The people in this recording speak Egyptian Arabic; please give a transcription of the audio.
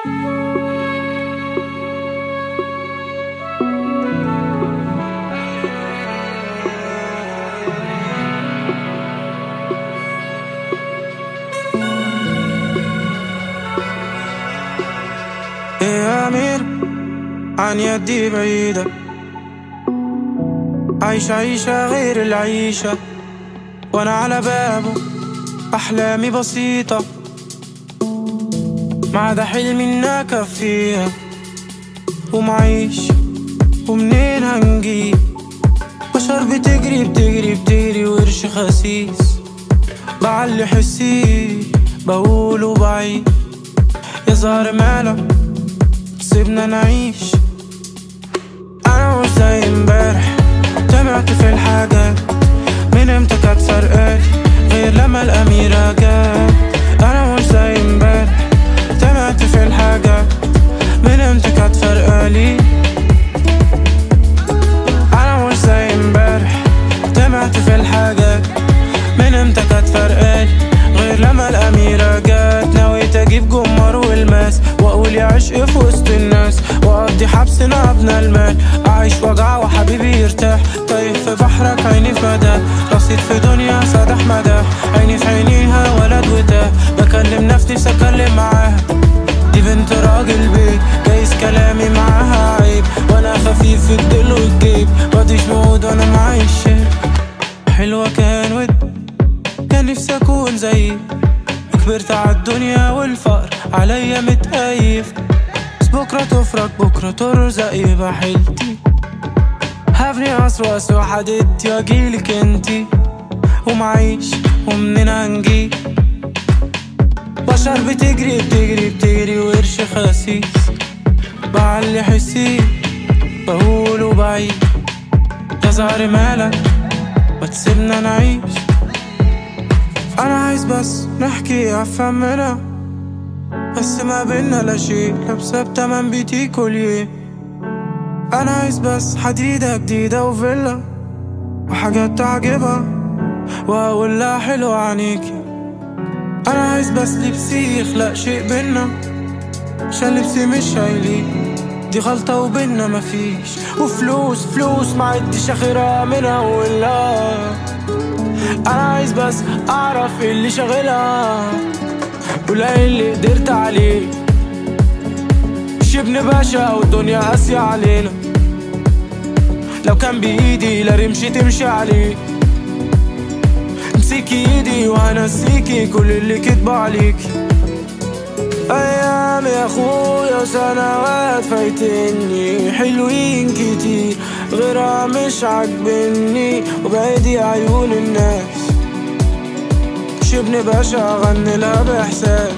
يا أمير عن يدي بعيدة عايش عيشة غير العيشة وأنا على بابه أحلامي بسيطة ما عدا حلمي إن أكفيها ومعيش ومنين هنجيب بشر بتجري بتجري بتجري وقرش خسيس بعلي حسي بقول بعيد يا زهر مالك سيبنا نعيش انا مش زي امبارح تابعت في الحاجات من امتى كانت فرقالي غير لما الاميرة جت انا مش زي امبارح تابعت في الحاجات من امتى كانت فرقالي انا مش زي امبارح تابعت في الحاجات من امتى كانت فرقالي غير لما الاميرة جت نويت اجيب جمر والماس واقول يا عشق في وسط الناس واقضي حبسنا ابنى المال اعيش وجع وحبيبي يرتاح تايه في بحرك عيني في مدى رصيد في دنيا سدح مدى عيني في عينيها ولد وتاه بكلم نفسي نفسي اتكلم معاها دي بنت راجل بيت جايز كلامي معاها عيب وانا خفيف في الدل والجيب مفيش موعود وانا معايش شيء حلوة كان ود كان نفسي اكون زيك كبرت عالدنيا والفقر عليا متأيف بس بكرة تفرج بكرة ترزق يبقى حيلتي هبني قصر واسوى حددتي واجيلك انتي ومعيش ومنين هنجيب بشر بتجري بتجري بتجري وقرش خسيس بعلي حسي بقوله بعيد يا زهر مالك ما تسيبنا نعيش انا عايز بس نحكي افهمنا بس ما بينا لا شيء لابسه بتمن بيتي كل يوم انا عايز بس حديده جديده وفيلا وحاجات تعجبها واقول لها حلوة عنيكي انا عايز بس لبسي يخلق شيء بينا عشان لبسي مش هيليق دي غلطة وبينا مفيش وفلوس فلوس ما عدش اخرها من اولها انا عايز بس اعرف إيه اللي شاغلها ولا إيه اللي قدرت عليه مش ابن باشا والدنيا قاسية علينا لو كان بايدي لا رمشي تمشي عليه امسكي ايدي وهنسيكي كل اللي كدبوا عليكي ايام يا اخويا سنوات فايتني حلوين كتير غيرها مش عاجبني وبعيدي عيون الناس مش ابن باشا اغني لها باحساس